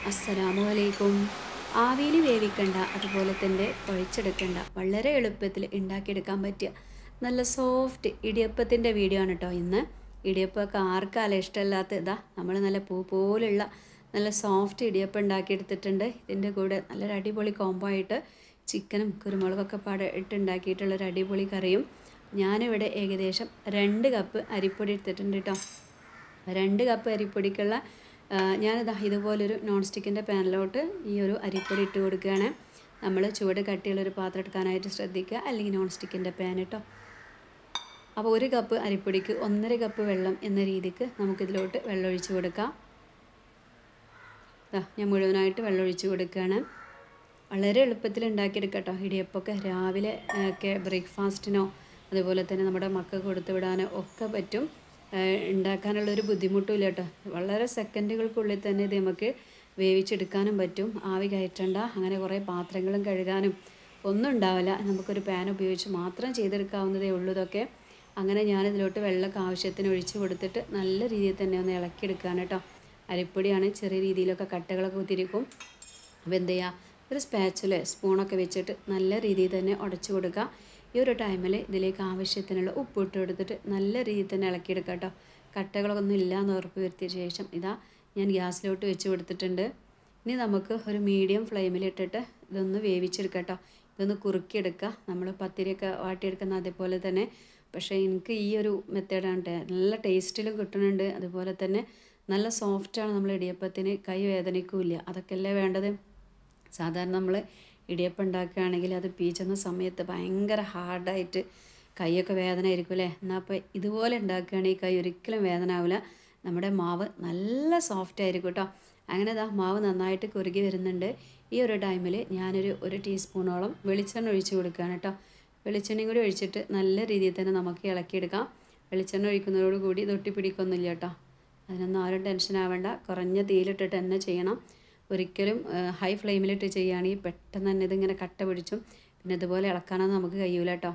അസ്സലാമു അലൈക്കും ആവിയിൽ വേവിക്കണ്ട അതുപോലെ തന്നെ കുഴച്ചെടുക്കണ്ട വളരെ എളുപ്പത്തിൽ ഉണ്ടാക്കിയെടുക്കാൻ പറ്റിയ നല്ല സോഫ്റ്റ് ഇടിയപ്പത്തിൻ്റെ വീഡിയോ ആണ് കേട്ടോ ഇന്ന് ഇടിയപ്പമൊക്കെ ആർക്കാല ഇഷ്ടമല്ലാത്ത ഇതാ നമ്മൾ നല്ല പൂ പോലുള്ള നല്ല സോഫ്റ്റ് ഇടിയപ്പം ഉണ്ടാക്കിയെടുത്തിട്ടുണ്ട് ഇതിൻ്റെ കൂടെ നല്ലൊരു അടിപൊളി കോംബോ ആയിട്ട് ചിക്കനും കുരുമുളകൊക്കെ പാടെ ഇട്ട് ഉണ്ടാക്കിയിട്ടുള്ളൊരു അടിപൊളി കറിയും ഞാനിവിടെ ഏകദേശം രണ്ട് കപ്പ് അരിപ്പൊടി എടുത്തിട്ടുണ്ട് കേട്ടോ രണ്ട് കപ്പ് അരിപ്പൊടിക്കുള്ള ആ, ഞാനിതാ ഇതുപോലൊരു നോൺ സ്റ്റിക്കിൻ്റെ പാനിലോട്ട് ഈ ഒരു അരിപ്പൊടി ഇട്ട് കൊടുക്കുകയാണ് നമ്മൾ ചുവട് കട്ടിയുള്ളൊരു പാത്രം എടുക്കാനായിട്ട് ശ്രദ്ധിക്കുക അല്ലെങ്കിൽ നോൺ സ്റ്റിക്കിൻ്റെ പാൻ കേട്ടോ അപ്പോൾ ഒരു കപ്പ് അരിപ്പൊടിക്ക് ഒന്നര കപ്പ് വെള്ളം എന്ന രീതിക്ക് നമുക്കിതിലോട്ട് വെള്ളം ഒഴിച്ച് കൊടുക്കാം ദാ ഞാൻ മുഴുവനായിട്ട് വെള്ളം ഒഴിച്ച് കൊടുക്കുകയാണ് വളരെ എളുപ്പത്തിൽ ഉണ്ടാക്കിയെടുക്കട്ടോ ഇടിയപ്പമൊക്കെ രാവിലെ ആ, ഒക്കെ ബ്രേക്ക്ഫാസ്റ്റിനോ അതുപോലെ തന്നെ നമ്മുടെ മക്കൾക്ക് കൊടുത്തു വിടാനോ ഒക്കെ പറ്റും ആ, ഉണ്ടാക്കാനുള്ളൊരു ബുദ്ധിമുട്ടും ഇല്ല കേട്ടോ വളരെ സെക്കൻഡുകൾക്കുള്ളിൽ തന്നെ ഇത് നമുക്ക് വേവിച്ചെടുക്കാനും പറ്റും ആവി കയറ്റണ്ട അങ്ങനെ കുറേ പാത്രങ്ങളും കഴുകാനും ഒന്നും ഉണ്ടാവില്ല നമുക്കൊരു പാൻ ഉപയോഗിച്ച് മാത്രം ചെയ്തെടുക്കാവുന്നതേ ഉള്ളൂ ഇതൊക്കെ അങ്ങനെ ഞാനിതിലോട്ട് വെള്ളമൊക്കെ ആവശ്യത്തിന് ഒഴിച്ച് കൊടുത്തിട്ട് നല്ല രീതിയിൽ തന്നെ ഒന്ന് ഇളക്കിയെടുക്കുകയാണ് കേട്ടോ അരിപ്പൊടിയാണ് ചെറിയ രീതിയിലൊക്കെ കട്ടകളൊക്കെ കുത്തിരിക്കും അപ്പോൾ എന്ത് ചെയ്യുക ഒരു സ്പാച്ചുല സ്പൂണൊക്കെ വെച്ചിട്ട് നല്ല രീതിയിൽ തന്നെ ഉടച്ചു കൊടുക്കുക ഈ ഒരു ടൈമിൽ ഇതിലേക്ക് ആവശ്യത്തിനുള്ള ഉപ്പ് ഇട്ട് കൊടുത്തിട്ട് നല്ല രീതിയിൽ തന്നെ ഇളക്കിയെടുക്കുക കേട്ടോ കട്ടകളൊന്നും ഇല്ല എന്ന് ഉറപ്പ് വരുത്തിയ ശേഷം ഇതാ ഞാൻ ഗ്യാസിലോട്ട് വെച്ച് കൊടുത്തിട്ടുണ്ട് ഇനി നമുക്ക് ഒരു മീഡിയം ഫ്ലെയിമിലിട്ടിട്ട് ഇതൊന്ന് വേവിച്ചെടുക്കാം കേട്ടോ ഇതൊന്ന് കുറുക്കിയെടുക്കുക നമ്മൾ പത്തിരിയൊക്കെ വാട്ടിയെടുക്കുന്ന അതേപോലെ തന്നെ പക്ഷേ എനിക്ക് ഈ ഒരു മെത്തേഡാണ് ട്ടോ. നല്ല ടേസ്റ്റിലും കിട്ടുന്നുണ്ട് അതുപോലെ തന്നെ നല്ല സോഫ്റ്റാണ് നമ്മൾ ഇടിയപ്പത്തിന് കൈ വേദനിക്കില്ല അതൊക്കെയല്ലേ വേണ്ടത് സാധാരണ നമ്മൾ ഇടിയപ്പം ഉണ്ടാക്കുകയാണെങ്കിൽ അത് പീച്ചുന്ന സമയത്ത് ഭയങ്കര ഹാർഡായിട്ട് കൈയൊക്കെ വേദന ആയിരിക്കും അല്ലേ എന്നാൽ അപ്പോൾ ഇതുപോലെ ഉണ്ടാക്കുകയാണെങ്കിൽ കൈ ഒരിക്കലും വേദന ആവില്ല നമ്മുടെ മാവ് നല്ല സോഫ്റ്റ് ആയിരിക്കും കേട്ടോ അങ്ങനെ ഇതാ മാവ് നന്നായിട്ട് കുറുകി വരുന്നുണ്ട് ഈ ഒരു ടൈമിൽ ഞാനൊരു ഒരു ടീസ്പൂണോളം വെളിച്ചെണ്ണ ഒഴിച്ച് കൊടുക്കുകയാണ് കേട്ടോ വെളിച്ചെണ്ണയും കൂടി ഒഴിച്ചിട്ട് നല്ല രീതിയിൽ തന്നെ നമുക്ക് ഇളക്കിയെടുക്കാം വെളിച്ചെണ്ണ ഒഴിക്കുന്നതോടുകൂടി തൊട്ടി പിടിക്കൊന്നുമില്ല കേട്ടോ അതിനൊന്നും ആരും ടെൻഷൻ ആവേണ്ട കുറഞ്ഞ തീയിലിട്ടിട്ട് തന്നെ ചെയ്യണം ഒരിക്കലും ഹൈ ഫ്ലെയിമിലിട്ട് ചെയ്യുകയാണെങ്കിൽ പെട്ടെന്ന് തന്നെ ഇതിങ്ങനെ കട്ട പിടിച്ചും പിന്നെ ഇതുപോലെ ഇളക്കാനൊന്നും നമുക്ക് കഴിയൂല കേട്ടോ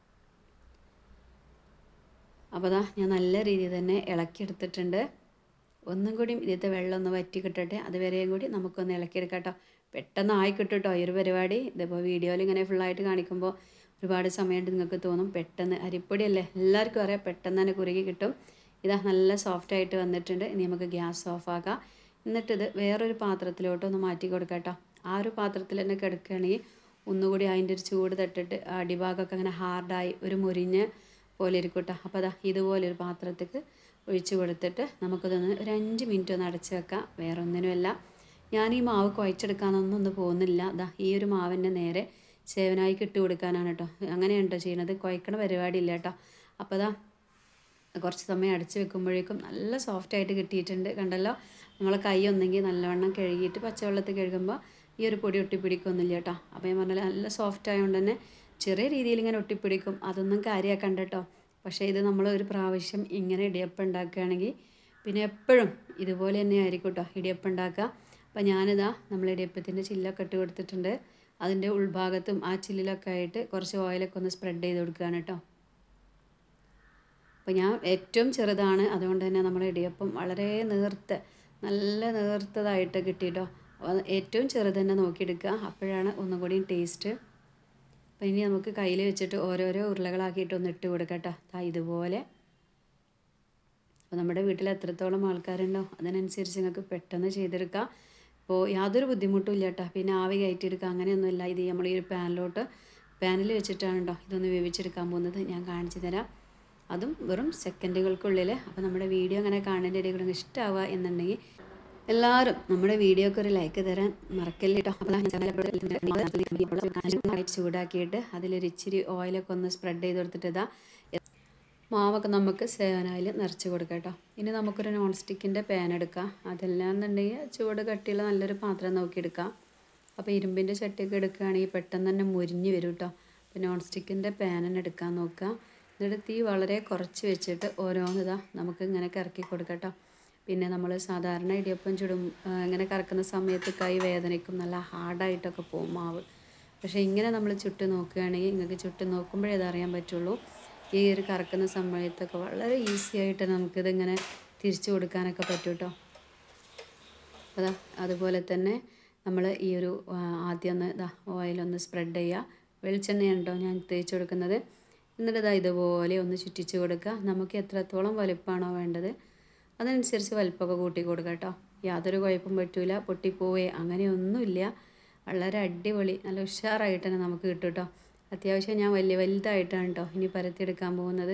അപ്പോൾ ദാ ഞാൻ നല്ല രീതിയിൽ തന്നെ ഇളക്കിയെടുത്തിട്ടുണ്ട് ഒന്നും കൂടി ഇതിലത്തെ വെള്ളം ഒന്ന് വറ്റി കിട്ടട്ടെ അതുവരെയും കൂടി നമുക്കൊന്ന് ഇളക്കിയെടുക്കാം കേട്ടോ പെട്ടെന്ന് ആയി കിട്ടും കേട്ടോ ഈ ഒരു പരിപാടി ഇതിപ്പോൾ വീഡിയോയിൽ ഇങ്ങനെ ഫുള്ളായിട്ട് കാണിക്കുമ്പോൾ ഒരുപാട് സമയമുണ്ട് നിങ്ങൾക്ക് തോന്നും പെട്ടെന്ന് അരിപ്പൊടിയല്ലേ എല്ലാവർക്കും അറിയാം പെട്ടെന്ന് തന്നെ കുറുകി കിട്ടും ഇതാ നല്ല സോഫ്റ്റ് ആയിട്ട് വന്നിട്ടുണ്ട് ഇനി നമുക്ക് ഗ്യാസ് ഓഫ് ആക്കാം എന്നിട്ടിത് വേറൊരു പാത്രത്തിലോട്ട് ഒന്ന് മാറ്റി കൊടുക്കാം കേട്ടോ ആ ഒരു പാത്രത്തിൽ തന്നെ കിടക്കുകയാണെങ്കിൽ ഒന്നുകൂടി അതിൻ്റെ ഒരു ചൂട് തട്ടിട്ട് ആ അടിഭാഗമൊക്കെ അങ്ങനെ ഹാർഡായി ഒരു മുരിഞ്ഞ് പോലെ ഇരിക്കും കേട്ടോ അപ്പോൾ അതാ ഇതുപോലെ ഒരു പാത്രത്തേക്ക് ഒഴിച്ച് കൊടുത്തിട്ട് നമുക്കിതൊന്ന് ഒരു അഞ്ച് മിനിറ്റ് ഒന്ന് അടച്ച് വെക്കാം വേറെ ഒന്നിനുമല്ല ഞാൻ ഈ മാവ് കുഴച്ചെടുക്കാനൊന്നും ഒന്ന് പോകുന്നില്ല ദാ ഈ ഒരു മാവിൻ്റെ നേരെ സേവനായിക്ക് ഇട്ട് കൊടുക്കാനാണ് കേട്ടോ അങ്ങനെയാണ് കേട്ടോ ചെയ്യണത് കുഴക്കണ പരിപാടി ഇല്ല കേട്ടോ അപ്പോൾ ദാ കുറച്ച് സമയം അടച്ച് വെക്കുമ്പോഴേക്കും നല്ല സോഫ്റ്റ് ആയിട്ട് കിട്ടിയിട്ടുണ്ട് കണ്ടല്ലോ നമ്മളെ കൈ ഒന്നെങ്കിൽ നല്ലവണ്ണം കഴുകിയിട്ട് പച്ചവെള്ളത്തിൽ കഴുകുമ്പോൾ ഈ ഒരു പൊടി ഒട്ടിപ്പിടിക്കൊന്നുമില്ല കേട്ടോ അപ്പോൾ ഞാൻ പറഞ്ഞാൽ നല്ല സോഫ്റ്റ് ആയതുകൊണ്ട് തന്നെ ചെറിയ രീതിയിൽ ഇങ്ങനെ ഒട്ടിപ്പിടിക്കും അതൊന്നും കാര്യമാക്കണ്ട കേട്ടോ പക്ഷേ ഇത് നമ്മൾ ഒരു പ്രാവശ്യം ഇങ്ങനെ ഇടിയപ്പം ഉണ്ടാക്കുകയാണെങ്കിൽ പിന്നെ എപ്പോഴും ഇതുപോലെ തന്നെ ആയിരിക്കും കേട്ടോ ഇടിയപ്പം ഉണ്ടാക്കുക അപ്പോൾ ഞാനിതാ നമ്മൾ ഇടിയപ്പത്തിൻ്റെ ചില്ലൊക്കെ ഇട്ട് കൊടുത്തിട്ടുണ്ട് അതിൻ്റെ ഉൾഭാഗത്തും ആ ചില്ലിലൊക്കെ ആയിട്ട് കുറച്ച് ഓയിലൊക്കെ ഒന്ന് സ്പ്രെഡ് ചെയ്ത് കൊടുക്കുകയാണ് കേട്ടോ അപ്പോൾ ഞാൻ ഏറ്റവും ചെറുതാണ് അതുകൊണ്ട് തന്നെ നമ്മുടെ ഇടിയപ്പം വളരെ നേർത്ത നല്ല നേർത്തതായിട്ട് കിട്ടിയിട്ടോ അപ്പോൾ ഏറ്റവും ചെറുത് തന്നെ നോക്കിയെടുക്കുക അപ്പോഴാണ് ഒന്നും കൂടിയും ടേസ്റ്റ് അപ്പോൾ ഇനി നമുക്ക് കയ്യിൽ വെച്ചിട്ട് ഓരോരോ ഉരുളകളാക്കിയിട്ട് ഒന്ന് ഇട്ട് കൊടുക്കട്ടോ ദാ ഇതുപോലെ അപ്പോൾ നമ്മുടെ വീട്ടിൽ എത്രത്തോളം ആൾക്കാരുണ്ടോ അതിനനുസരിച്ച് നിങ്ങൾക്ക് പെട്ടെന്ന് ചെയ്തെടുക്കാം അപ്പോൾ യാതൊരു ബുദ്ധിമുട്ടും ഇല്ല കേട്ടോ പിന്നെ ആവി കയറ്റിയെടുക്കുക അങ്ങനെയൊന്നുമില്ല ഇത് നമ്മൾ ഈ ഒരു പാനിലോട്ട് പാനിൽ വെച്ചിട്ടാണ് കേട്ടോ ഇതൊന്ന് വേവിച്ചെടുക്കാൻ പോകുന്നത് ഞാൻ കാണിച്ചു തരാം അതും വെറും സെക്കൻഡുകൾക്കുള്ളിൽ അപ്പോൾ നമ്മുടെ വീഡിയോ അങ്ങനെ കാണേണ്ട ഇടയിൽ കൂടെ ഇഷ്ടമാവുക എന്നുണ്ടെങ്കിൽ എല്ലാവരും നമ്മുടെ വീഡിയോക്ക് ഒരു ലൈക്ക് തരാൻ മറക്കല്ലേ കേട്ടോ അപ്പോൾ ഞാൻ channel upload ചെയ്യുന്ന ചൂടാക്കിയിട്ട് അതിലൊരു ഇച്ചിരി ഓയിലൊക്കെ ഒന്ന് സ്പ്രെഡ് ചെയ്ത് കൊടുത്തിട്ട് ഇതാ മാവൊക്കെ നമുക്ക് സേവനായിൽ നിറച്ച് കൊടുക്കാം കേട്ടോ ഇനി നമുക്കൊരു നോൺ സ്റ്റിക്കിൻ്റെ പാൻ എടുക്കാം അതെല്ലാം എന്നുണ്ടെങ്കിൽ ചൂട് കട്ടിയുള്ള നല്ലൊരു പാത്രം നോക്കിയെടുക്കാം അപ്പോൾ ഇരുമ്പിൻ്റെ ചട്ടിയൊക്കെ എടുക്കുകയാണെങ്കിൽ പെട്ടെന്ന് തന്നെ മുരിഞ്ഞ് വരും കേട്ടോ അപ്പോൾ നോൺ സ്റ്റിക്കിൻ്റെ പാൻ തന്നെ എടുക്കാൻ നോക്കുക എന്നിട്ട് തീ വളരെ കുറച്ച് വെച്ചിട്ട് ഓരോന്നിതാ നമുക്ക് ഇങ്ങനെ കറക്കി കൊടുക്കാം കേട്ടോ പിന്നെ നമ്മൾ സാധാരണ ഇടിയപ്പം ചുടും ആ, ഇങ്ങനെ കറക്കുന്ന സമയത്ത് കൈ വേദനയ്ക്കും നല്ല ഹാർഡായിട്ടൊക്കെ പോകും മാവ് പക്ഷേ ഇങ്ങനെ നമ്മൾ ചുട്ട് നോക്കുകയാണെങ്കിൽ നിങ്ങൾക്ക് ചുട്ട് നോക്കുമ്പോഴേ അതറിയാൻ പറ്റുള്ളൂ ഈ ഒരു കറക്കുന്ന സമയത്തൊക്കെ വളരെ ഈസി ആയിട്ട് നമുക്കിതിങ്ങനെ തിരിച്ചു കൊടുക്കാനൊക്കെ പറ്റും കേട്ടോ അതാ അതുപോലെ തന്നെ നമ്മൾ ഈ ഒരു ആ, ആദ്യം ഒന്ന് ഇതാ ഓയിലൊന്ന് സ്പ്രെഡ് ചെയ്യുക വെളിച്ചെണ്ണയാണ് കേട്ടോ ഞാൻ തേച്ച് കൊടുക്കുന്നത് എന്നിട്ട് ഇതാ ഇതുപോലെ ഒന്ന് ചുറ്റിച്ച് കൊടുക്കുക നമുക്ക് എത്രത്തോളം വലുപ്പമാണോ വേണ്ടത് അതനുസരിച്ച് വലുപ്പമൊക്കെ കൂട്ടി കൊടുക്കുക കേട്ടോ യാതൊരു കുഴപ്പം പറ്റൂല പൊട്ടിപ്പോവേ അങ്ങനെയൊന്നുമില്ല വളരെ അടിപൊളി നല്ല ഉഷാറായിട്ട് തന്നെ നമുക്ക് കിട്ടും കേട്ടോ അത്യാവശ്യം ഞാൻ വലിയ വലുതായിട്ടാണ് കേട്ടോ ഇനി പരത്തിയെടുക്കാൻ പോകുന്നത്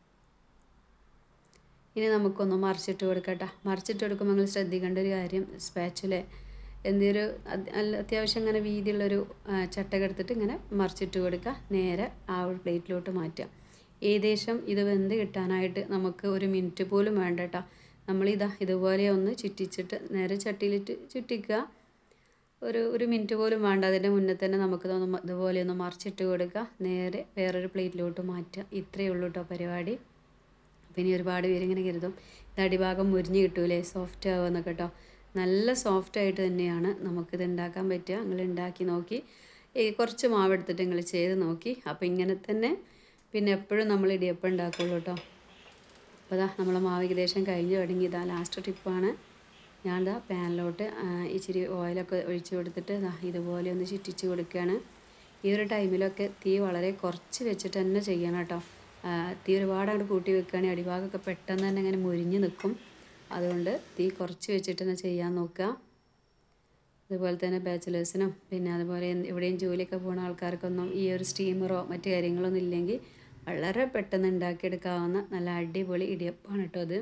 ഇനി നമുക്കൊന്ന് മറിച്ചിട്ട് കൊടുക്കട്ടെ മറിച്ചിട്ട് കൊടുക്കുമ്പോൾ നിങ്ങൾ ശ്രദ്ധിക്കേണ്ട ഒരു കാര്യം സ്പാച്ചുലെ എന്തൊരു അത്യാവശ്യം ഇങ്ങനെ വീതിയുള്ളൊരു ആ, ചട്ടക എടുത്തിട്ട് ഇങ്ങനെ മറിച്ചിട്ട് കൊടുക്കുക നേരെ ആ ഒരു പ്ലേറ്റിലോട്ട് മാറ്റുക ഏകദേശം ഇത് വെന്ത് കിട്ടാനായിട്ട് നമുക്ക് ഒരു മിനിറ്റ് പോലും വേണ്ട കേട്ടോ നമ്മളിതാ ഇതുപോലെ ഒന്ന് ചുറ്റിച്ചിട്ട് നേരെ ചട്ടിയിലിട്ട് ചുറ്റിക്കുക ഒരു ഒരു മിനിറ്റ് പോലും വേണ്ട അതിൻ്റെ മുന്നേ തന്നെ നമുക്കിതൊന്ന് ഇതുപോലെ ഒന്ന് മറിച്ചിട്ട് കൊടുക്കുക നേരെ വേറൊരു പ്ലേറ്റിലോട്ട് മാറ്റുക ഇത്രയേ ഉള്ളൂ കേട്ടോ പരിപാടി അപ്പം ഇനി ഒരുപാട് പേര് ഇങ്ങനെ കരുതും ഇത് അടിഭാഗം മുരിഞ്ഞ് കിട്ടൂലേ സോഫ്റ്റ് ആവുമെന്നൊക്കെ കേട്ടോ നല്ല സോഫ്റ്റ് ആയിട്ട് തന്നെയാണ് നമുക്കിത് ഉണ്ടാക്കാൻ പറ്റുക നിങ്ങൾ ഉണ്ടാക്കി നോക്കി ഈ കുറച്ച് മാവ് എടുത്തിട്ട് നിങ്ങൾ ചെയ്ത് നോക്കി അപ്പോൾ ഇങ്ങനെ തന്നെ പിന്നെ എപ്പോഴും നമ്മൾ ഇടിയപ്പം ഉണ്ടാക്കുള്ളൂ കേട്ടോ അപ്പോൾ ഇതാ നമ്മളെ മാവ് ഏകദേശം കഴിഞ്ഞ് തുടങ്ങി ഇതാ ലാസ്റ്റ് ടിപ്പാണ് ഞാൻ ഇതാ പാനിലോട്ട് ഇച്ചിരി ഓയിലൊക്കെ ഒഴിച്ച് കൊടുത്തിട്ട് ഇതാ ഇതുപോലെ ഒന്ന് ചുറ്റിച്ച് കൊടുക്കുകയാണ് ഈ ഒരു ടൈമിലൊക്കെ തീ വളരെ കുറച്ച് വെച്ചിട്ട് തന്നെ ചെയ്യണം കേട്ടോ ആ, തീ ഒരുപാട് അങ്ങോട്ട് കൂട്ടി വെക്കുകയാണെങ്കിൽ അടിഭാഗമൊക്കെ പെട്ടെന്ന് തന്നെ ഇങ്ങനെ മുരിഞ്ഞ് നിൽക്കും അതുകൊണ്ട് തീ കുറച്ച് വെച്ചിട്ട് തന്നെ ചെയ്യാൻ നോക്കുക അതുപോലെ തന്നെ ബാച്ചിലേഴ്സിനും പിന്നെ അതുപോലെ എന്ത് എവിടെയും ജോലിയൊക്കെ പോകുന്ന ആൾക്കാർക്കൊന്നും ഈ ഒരു സ്റ്റീമറോ മറ്റു കാര്യങ്ങളൊന്നും ഇല്ലെങ്കിൽ വളരെ പെട്ടെന്ന് ഉണ്ടാക്കിയെടുക്കാവുന്ന നല്ല അടിപൊളി ഇടിയപ്പമാണ് കേട്ടോ അത്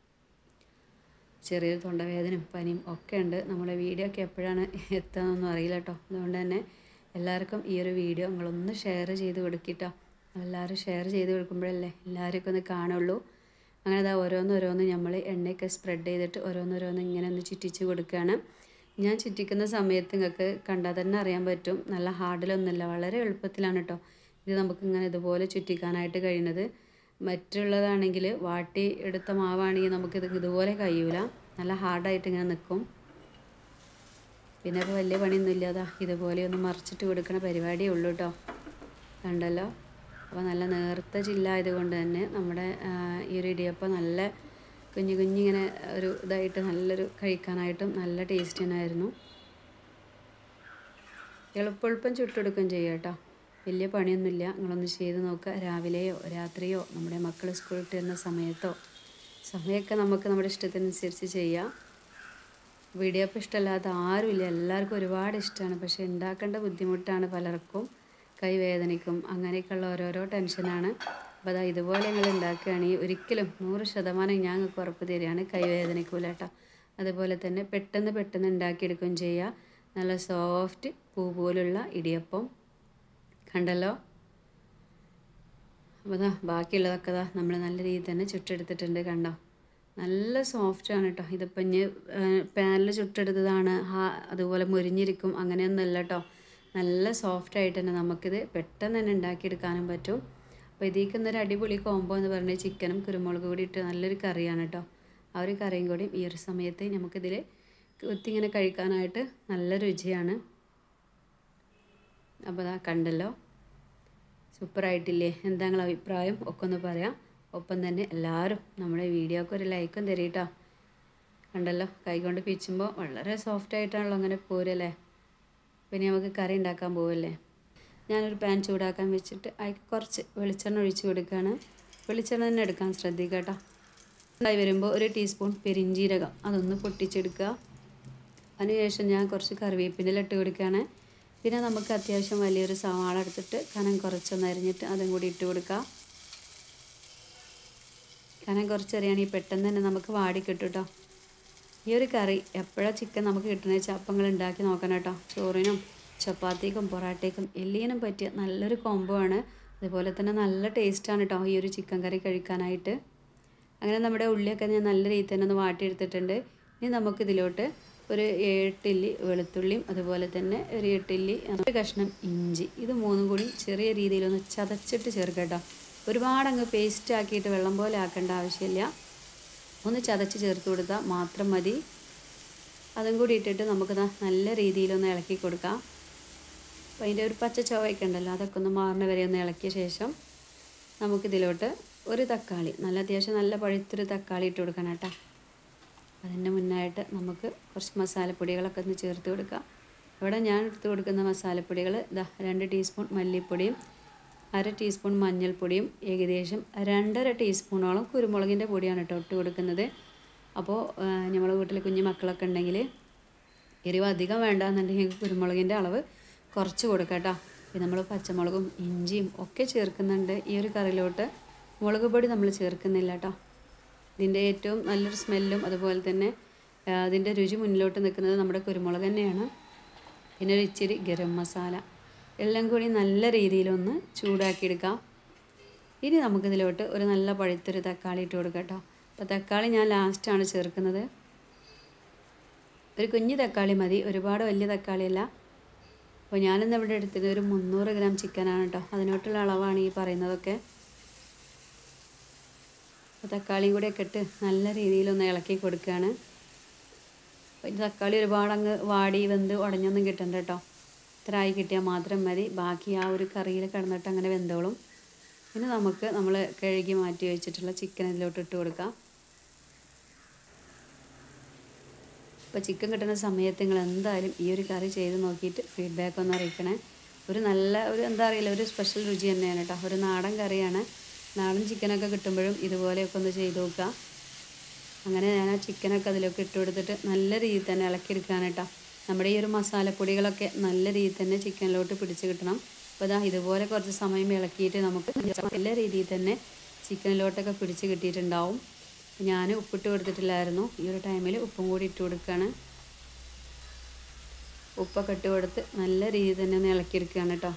ചെറിയൊരു തൊണ്ടവേദനയും പനിയും ഒക്കെ ഉണ്ട് നമ്മുടെ വീഡിയോ ഒക്കെ എപ്പോഴാണ് എത്തുകയെന്നൊന്നും അറിയില്ല കേട്ടോ അതുകൊണ്ട് തന്നെ എല്ലാവർക്കും ഈ ഒരു വീഡിയോ നിങ്ങളൊന്ന് ഷെയർ ചെയ്ത് കൊടുക്കിട്ടോ എല്ലാവരും ഷെയർ ചെയ്ത് കൊടുക്കുമ്പോഴല്ലേ എല്ലാവർക്കും ഒന്ന് കാണുള്ളൂ അങ്ങനെ അതാ ഓരോന്ന് ഓരോന്ന് നമ്മൾ എണ്ണയൊക്കെ സ്പ്രെഡ് ചെയ്തിട്ട് ഓരോന്നോരോന്ന് ഇങ്ങനെ ഒന്ന് ചുറ്റിച്ച് കൊടുക്കുകയാണ് ഞാൻ ചുറ്റിക്കുന്ന സമയത്ത് നിങ്ങൾക്ക് കണ്ടാൽ തന്നെ അറിയാൻ പറ്റും നല്ല ഹാർഡിലൊന്നുമല്ല വളരെ എളുപ്പത്തിലാണ് കേട്ടോ ഇത് നമുക്ക് ഇങ്ങനെ ഇതുപോലെ ചുറ്റിക്കാനായിട്ട് കഴിയുന്നത് മറ്റുള്ളതാണെങ്കിൽ വാട്ടി എടുത്ത മാവാണെങ്കിൽ നമുക്കിത് ഇതുപോലെ കഴിയൂല നല്ല ഹാർഡായിട്ട് ഇങ്ങനെ നിൽക്കും പിന്നെ ഇപ്പോൾ വലിയ പണിയൊന്നുമില്ല അതാ ഇതുപോലെ ഒന്ന് മറിച്ചിട്ട് കൊടുക്കണ പരിപാടിയേ ഉള്ളൂ കേട്ടോ കണ്ടല്ലോ അപ്പോൾ നല്ല നേർത്ത ചില്ലായതുകൊണ്ട് തന്നെ നമ്മുടെ ആ, ഈ ഒരു ഇടിയപ്പം നല്ല കുഞ്ഞു കുഞ്ഞിങ്ങനെ ഒരു ഇതായിട്ട് നല്ലൊരു കഴിക്കാനായിട്ടും നല്ല ടേസ്റ്റ് തന്നെയായിരുന്നു എളുപ്പെളുപ്പം ചുട്ടെടുക്കുകയും ചെയ്യാം കേട്ടോ വലിയ പണിയൊന്നുമില്ല നിങ്ങളൊന്ന് ചെയ്ത് നോക്കുക രാവിലെയോ രാത്രിയോ നമ്മുടെ മക്കൾ സ്കൂളിൽ വിട്ട് വരുന്ന സമയത്തോ സമയമൊക്കെ നമുക്ക് നമ്മുടെ ഇഷ്ടത്തിനനുസരിച്ച് ചെയ്യാം വീഡിയോ അപ്പം ഇഷ്ടമല്ലാത്ത ആരുമില്ല എല്ലാവർക്കും ഒരുപാട് ഇഷ്ടമാണ് പക്ഷേ ഉണ്ടാക്കേണ്ട ബുദ്ധിമുട്ടാണ് പലർക്കും കൈ വേദനിക്കും അങ്ങനെയൊക്കെയുള്ള ഓരോരോ ടെൻഷനാണ് അപ്പോൾ അതാ ഇതുപോലെ നിങ്ങൾ ഉണ്ടാക്കുകയാണെങ്കിൽ ഒരിക്കലും നൂറ് ശതമാനം ഞാൻ നിങ്ങൾക്ക് ഉറപ്പ് തരികയാണ് കൈ വേദനിക്കൂല കേട്ടോ അതുപോലെ തന്നെ പെട്ടെന്ന് പെട്ടെന്ന് ഉണ്ടാക്കിയെടുക്കുകയും ചെയ്യുക നല്ല സോഫ്റ്റ് പൂ പോലുള്ള ഇടിയപ്പം കണ്ടല്ലോ അപ്പോൾ ദാ ബാക്കിയുള്ളതൊക്കെ ദാ നമ്മൾ നല്ല രീതിയിൽ തന്നെ ചുട്ടെടുത്തിട്ടുണ്ട് കണ്ടോ നല്ല സോഫ്റ്റാണ് കേട്ടോ ഇതിപ്പോൾ ഇനി പാനിൽ ചുട്ടെടുത്തതാണ് ഹാ അതുപോലെ മുരിഞ്ഞിരിക്കും അങ്ങനെയൊന്നുമല്ല കേട്ടോ നല്ല സോഫ്റ്റ് ആയിട്ട് തന്നെ നമുക്കിത് പെട്ടെന്ന് തന്നെ ഉണ്ടാക്കിയെടുക്കാനും പറ്റും അപ്പോൾ ഇതിലേക്ക് ഇന്നൊരു അടിപൊളി കോംബോ എന്ന് പറഞ്ഞാൽ ചിക്കനും കുരുമുളക് കൂടി ഇട്ട് നല്ലൊരു കറിയാണ് കേട്ടോ ആ ഒരു കറിയും കൂടി ഈ ഒരു സമയത്ത് നമുക്കിതിൽ കുത്തിങ്ങനെ കഴിക്കാനായിട്ട് നല്ല രുചിയാണ് അപ്പോൾ അതാ കണ്ടല്ലോ സൂപ്പറായിട്ടില്ലേ എന്താ നിങ്ങളെ അഭിപ്രായം ഒക്കെ ഒന്ന് പറയാം ഒപ്പം തന്നെ എല്ലാവരും നമ്മുടെ വീഡിയോക്ക് ഒരു ലൈക്കും തരും കേട്ടോ കണ്ടല്ലോ കൈകൊണ്ട് പിച്ചുമ്പോൾ വളരെ സോഫ്റ്റ് ആയിട്ടാണല്ലോ അങ്ങനെ പോരല്ലേ പിന്നെ നമുക്ക് കറി ഉണ്ടാക്കാൻ പോവല്ലേ ഞാനൊരു പാൻ ചൂടാക്കാൻ വെച്ചിട്ട് അതിൽ കുറച്ച് വെളിച്ചെണ്ണ ഒഴിച്ച് കൊടുക്കുകയാണ് വെളിച്ചെണ്ണ തന്നെ എടുക്കാൻ ശ്രദ്ധിക്കുക കേട്ടോ ഉണ്ടായി വരുമ്പോൾ ഒരു ടീസ്പൂൺ പെരിഞ്ചീരകം അതൊന്ന് പൊട്ടിച്ചെടുക്കുക അതിനുശേഷം ഞാൻ കുറച്ച് കറിവേപ്പിൻ്റെ ഇട്ട് കൊടുക്കുകയാണ് പിന്നെ നമുക്ക് അത്യാവശ്യം വലിയൊരു സവാള എടുത്തിട്ട് കനം കുറച്ചൊന്ന് അരിഞ്ഞിട്ട് അതും കൂടി ഇട്ട് കൊടുക്കുക കനം കുറച്ചറിയാണെങ്കിൽ പെട്ടെന്ന് തന്നെ നമുക്ക് വാടി കിട്ടും കേട്ടോ ഈ ഒരു കറി എപ്പോഴാണ് ചിക്കൻ നമുക്ക് കിട്ടുന്നത് വെച്ചാൽ അപ്പം നിങ്ങൾ ഉണ്ടാക്കി നോക്കണം കേട്ടോ ചോറിനും ചപ്പാത്തിക്കും പൊറാട്ടയ്ക്കും എല്ലിനും പറ്റിയ നല്ലൊരു കോംബോ ആണ് അതുപോലെ തന്നെ നല്ല ടേസ്റ്റാണ് കേട്ടോ ഈ ഒരു ചിക്കൻ കറി കഴിക്കാനായിട്ട് അങ്ങനെ നമ്മുടെ ഉള്ളിയൊക്കെ ഞാൻ നല്ല രീതിയിൽ തന്നെ ഒന്ന് വാട്ടിയെടുത്തിട്ടുണ്ട് ഇനി നമുക്കിതിലോട്ട് ഒരു എട്ടില്ലി വെളുത്തുള്ളിയും അതുപോലെ തന്നെ ഒരു എട്ടില്ലി ഒരു കഷ്ണം ഇഞ്ചി ഇത് മൂന്നും കൂടി ചെറിയ രീതിയിലൊന്ന് ചതച്ചിട്ട് ചേർക്കാം കേട്ടോ ഒരുപാട് അങ്ങ് പേസ്റ്റ് ആക്കിയിട്ട് വെള്ളം പോലെ ആക്കേണ്ട ആവശ്യമില്ല ഒന്ന് ചതച്ച് ചേർത്ത് കൊടുത്താൽ മാത്രം മതി അതും കൂടി ഇട്ടിട്ട് നമുക്ക് ദാ നല്ല രീതിയിലൊന്ന് ഇളക്കി കൊടുക്കാം അപ്പോൾ അതിൻ്റെ ഒരു പച്ച ചുവയൊക്കെ ഉണ്ടല്ലോ അതൊക്കെ ഒന്ന് മാറുന്ന വരെ ഒന്ന് ഇളക്കിയ ശേഷം നമുക്കിതിലോട്ട് ഒരു തക്കാളി നല്ല അത്യാവശ്യം നല്ല പഴുത്തൊരു തക്കാളി ഇട്ട് കൊടുക്കണം കേട്ടോ അതിന് മുന്നായിട്ട് നമുക്ക് കുറച്ച് മസാലപ്പൊടികളൊക്കെ ഒന്ന് ചേർത്ത് കൊടുക്കാം ഇവിടെ ഞാൻ എടുത്ത് കൊടുക്കുന്ന മസാലപ്പൊടികൾ ഇതാ രണ്ട് ടീസ്പൂൺ മല്ലിപ്പൊടിയും അര ടീസ്പൂൺ മഞ്ഞൾപ്പൊടിയും ഏകദേശം രണ്ടര ടീസ്പൂണോളം കുരുമുളകിൻ്റെ പൊടിയാണ് കേട്ടോ ഇട്ട് കൊടുക്കുന്നത് അപ്പോൾ നമ്മളെ വീട്ടിൽ കുഞ്ഞു മക്കളൊക്കെ ഉണ്ടെങ്കിൽ എരിവ് അധികം വേണ്ടാന്നുണ്ടെങ്കിൽ കുരുമുളകിൻ്റെ അളവ് കുറച്ച് കൊടുക്കാം കേട്ടോ പിന്നെ നമ്മൾ പച്ചമുളകും ഇഞ്ചിയും ഒക്കെ ചേർക്കുന്നുണ്ട് ഈ ഒരു കറിയിലോട്ട് മുളക് പൊടി നമ്മൾ ചേർക്കുന്നില്ല കേട്ടോ ഇതിൻ്റെ ഏറ്റവും നല്ലൊരു സ്മെല്ലും അതുപോലെ തന്നെ അതിൻ്റെ രുചി മുന്നിലോട്ട് നിൽക്കുന്നത് നമ്മുടെ കുരുമുളക് തന്നെയാണ് പിന്നെ ഒരു ഇച്ചിരി ഗരം മസാല എല്ലാം കൂടി നല്ല രീതിയിലൊന്ന് ചൂടാക്കിയെടുക്കാം ഇനി നമുക്കിതിലോട്ട് ഒരു നല്ല പഴുത്തൊരു തക്കാളി ഇട്ട് കൊടുക്കാം കേട്ടോ അപ്പോൾ തക്കാളി ഞാൻ ലാസ്റ്റാണ് ചേർക്കുന്നത് ഒരു കുഞ്ഞു തക്കാളി മതി ഒരുപാട് വലിയ തക്കാളിയല്ല അപ്പോൾ ഞാനിന്ന് ഇവിടെ എടുത്തത് ഒരു മുന്നൂറ് ഗ്രാം ചിക്കനാണ് കേട്ടോ അതിനോട്ടുള്ള അളവാണ് ഈ പറയുന്നതൊക്കെ അപ്പോൾ തക്കാളിയും കൂടെയൊക്കെ ഇട്ട് നല്ല രീതിയിലൊന്ന് ഇളക്കി കൊടുക്കുകയാണ് അപ്പോൾ ഈ തക്കാളി ഒരുപാട് അങ്ങ് വാടി വെന്ത് ഉടഞ്ഞൊന്നും കിട്ടണ്ട കേട്ടോ ഇത്ര ആയി കിട്ടിയാൽ മാത്രം മതി ബാക്കി ആ ഒരു കറിയിൽ കിടന്നിട്ട് അങ്ങനെ വെന്തോളും ഇനി നമുക്ക് നമ്മൾ കഴുകി മാറ്റി വെച്ചിട്ടുള്ള ചിക്കൻ ഇതിലോട്ട് ഇട്ട് കൊടുക്കാം അപ്പോൾ ചിക്കൻ കിട്ടുന്ന സമയത്ത് നിങ്ങൾ എന്തായാലും ഈ ഒരു കറി ചെയ്ത് നോക്കിയിട്ട് ഫീഡ്ബാക്ക് ഒന്ന് അറിയിക്കണേ ഒരു നല്ല ഒരു എന്താ അറിയില്ല ഒരു സ്പെഷ്യൽ രുചി തന്നെയാണ് കേട്ടോ ഒരു നാടൻ കറിയാണ് നാടൻ ചിക്കനൊക്കെ കിട്ടുമ്പോഴും ഇതുപോലെയൊക്കെ ഒന്ന് ചെയ്ത് നോക്കുക അങ്ങനെ ഞാൻ ആ ചിക്കനൊക്കെ അതിലൊക്കെ ഇട്ട് കൊടുത്തിട്ട് നല്ല രീതിയിൽ തന്നെ ഇളക്കിയെടുക്കുകയാണ് കേട്ടോ നമ്മുടെ ഈ ഒരു മസാലപ്പൊടികളൊക്കെ നല്ല രീതിയിൽ തന്നെ ചിക്കനിലോട്ട് പിടിച്ച് കിട്ടണം അപ്പോൾ ഇതാ ഇതുപോലെ കുറച്ച് സമയം ഇളക്കിയിട്ട് നമുക്ക് നല്ല രീതിയിൽ തന്നെ ചിക്കനിലോട്ടൊക്കെ പിടിച്ച് കിട്ടിയിട്ടുണ്ടാവും ഞാൻ ഉപ്പിട്ട് കൊടുത്തിട്ടില്ലായിരുന്നു ഈ ഒരു ടൈമിൽ ഉപ്പും കൂടി ഇട്ട് കൊടുക്കുകയാണ് ഉപ്പൊക്കെ ഇട്ട് കൊടുത്ത് നല്ല രീതിയിൽ തന്നെ ഒന്ന് ഇളക്കിയെടുക്കുകയാണ് കേട്ടോ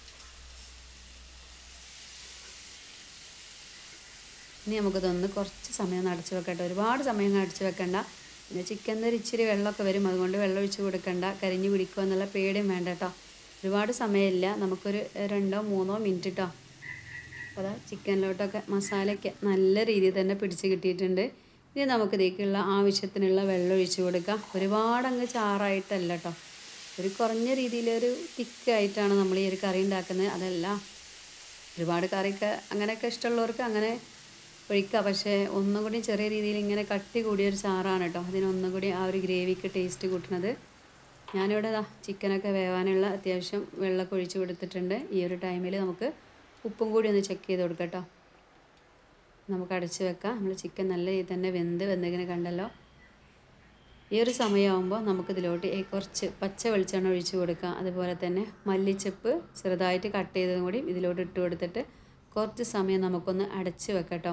ഇനി നമുക്കിതൊന്ന് കുറച്ച് സമയം ഒന്ന് അടച്ച് വെക്കട്ടെ ഒരുപാട് സമയം അടച്ച് വെക്കണ്ട പിന്നെ ചിക്കൻ ഒരു ഇച്ചിരി വെള്ളമൊക്കെ വരും അതുകൊണ്ട് വെള്ളം ഒഴിച്ച് കൊടുക്കണ്ട കരിഞ്ഞു പിടിക്കുക എന്നുള്ള പേടിയും വേണ്ട കേട്ടോ ഒരുപാട് സമയമില്ല നമുക്കൊരു രണ്ടോ മൂന്നോ മിനിറ്റ് കേട്ടോ അപ്പോൾ അതാ ചിക്കനിലോട്ടൊക്കെ മസാലയൊക്കെ നല്ല രീതിയിൽ തന്നെ പിടിച്ച് കിട്ടിയിട്ടുണ്ട് ഇനി നമുക്ക് ഇതിലേക്കുള്ള ആവശ്യത്തിനുള്ള വെള്ളം ഒഴിച്ച് കൊടുക്കാം ഒരുപാട് അങ്ങ് ചാറായിട്ടല്ല കേട്ടോ ഒരു കുറഞ്ഞ രീതിയിലൊരു തിക്കായിട്ടാണ് നമ്മൾ ഈ ഒരു കറി ഉണ്ടാക്കുന്നത് അതല്ല ഒരുപാട് കറിയൊക്കെ അങ്ങനെയൊക്കെ ഇഷ്ടമുള്ളവർക്ക് അങ്ങനെ ഒഴിക്കുക പക്ഷേ ഒന്നും കൂടി ചെറിയ രീതിയിൽ ഇങ്ങനെ കട്ടി കൂടിയൊരു ചാറാണ് കേട്ടോ അതിനൊന്നും കൂടി ആ ഒരു ഗ്രേവിക്ക് ടേസ്റ്റ് കൂട്ടുന്നത് ഞാനിവിടെ ദാ ചിക്കനൊക്കെ വേവാനുള്ള അത്യാവശ്യം വെള്ളമൊക്കെ ഒഴിച്ച് കൊടുത്തിട്ടുണ്ട് ഈ ഒരു ടൈമിൽ നമുക്ക് ഉപ്പും കൂടി ഒന്ന് ചെക്ക് ചെയ്ത് കൊടുക്കാം കേട്ടോ നമുക്ക് അടച്ച് വെക്കാം നമ്മൾ ചിക്കൻ നല്ല രീതിയിൽ തന്നെ വെന്ത് വെന്തിങ്ങനെ കണ്ടല്ലോ ഈ ഒരു സമയമാകുമ്പോൾ നമുക്കിതിലോട്ട് ഈ കുറച്ച് പച്ച വെളിച്ചെണ്ണ ഒഴിച്ച് കൊടുക്കാം അതുപോലെ തന്നെ മല്ലിച്ചപ്പ് ചെറുതായിട്ട് കട്ട് ചെയ്തതും കൂടി ഇതിലോട്ട് ഇട്ട് കൊടുത്തിട്ട് കുറച്ച് സമയം നമുക്കൊന്ന് അടച്ച് വെക്കാം കേട്ടോ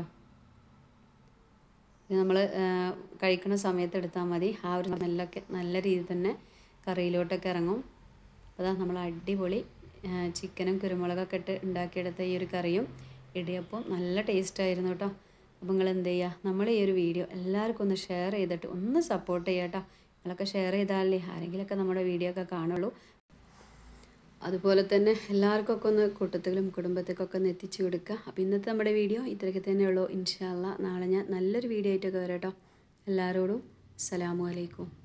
ഇത് നമ്മൾ കഴിക്കുന്ന സമയത്ത് എടുത്താൽ മതി ആ ഒരു സ്മെല്ലൊക്കെ നല്ല രീതിയിൽ തന്നെ കറിയിലോട്ടൊക്കെ ഇറങ്ങും അതാ നമ്മൾ അടിപൊളി ചിക്കനും കുരുമുളകൊക്കെ ഇട്ട് ഉണ്ടാക്കിയെടുത്ത ഈ ഒരു കറിയും ഇടിയപ്പം നല്ല ടേസ്റ്റായിരുന്നു കേട്ടോ അപ്പോൾ നിങ്ങൾ എന്ത് ചെയ്യുക നമ്മൾ ഈ ഒരു വീഡിയോ എല്ലാവർക്കും ഒന്ന് ഷെയർ ചെയ്തിട്ട് ഒന്ന് സപ്പോർട്ട് ചെയ്യുക കേട്ടോ നിങ്ങളൊക്കെ ഷെയർ ചെയ്താലേ ആരെങ്കിലുമൊക്കെ നമ്മുടെ വീഡിയോ ഒക്കെ കാണുള്ളൂ അതുപോലെ തന്നെ എല്ലാവർക്കും ഒക്കെ ഒന്ന് കൂട്ടത്തിലും കുടുംബത്തിക്കൊക്കെ ഒന്ന് എത്തിച്ചു കൊടുക്കുക അപ്പോൾ ഇന്നത്തെ നമ്മുടെ വീഡിയോ ഇത്രയൊക്കെ തന്നെയുള്ളൂ ഇൻഷാല്ല നാളെ ഞാൻ നല്ലൊരു വീഡിയോ ആയിട്ടൊക്കെ വരാം കേട്ടോ എല്ലാവരോടും അസ്സലാമു അലൈക്കും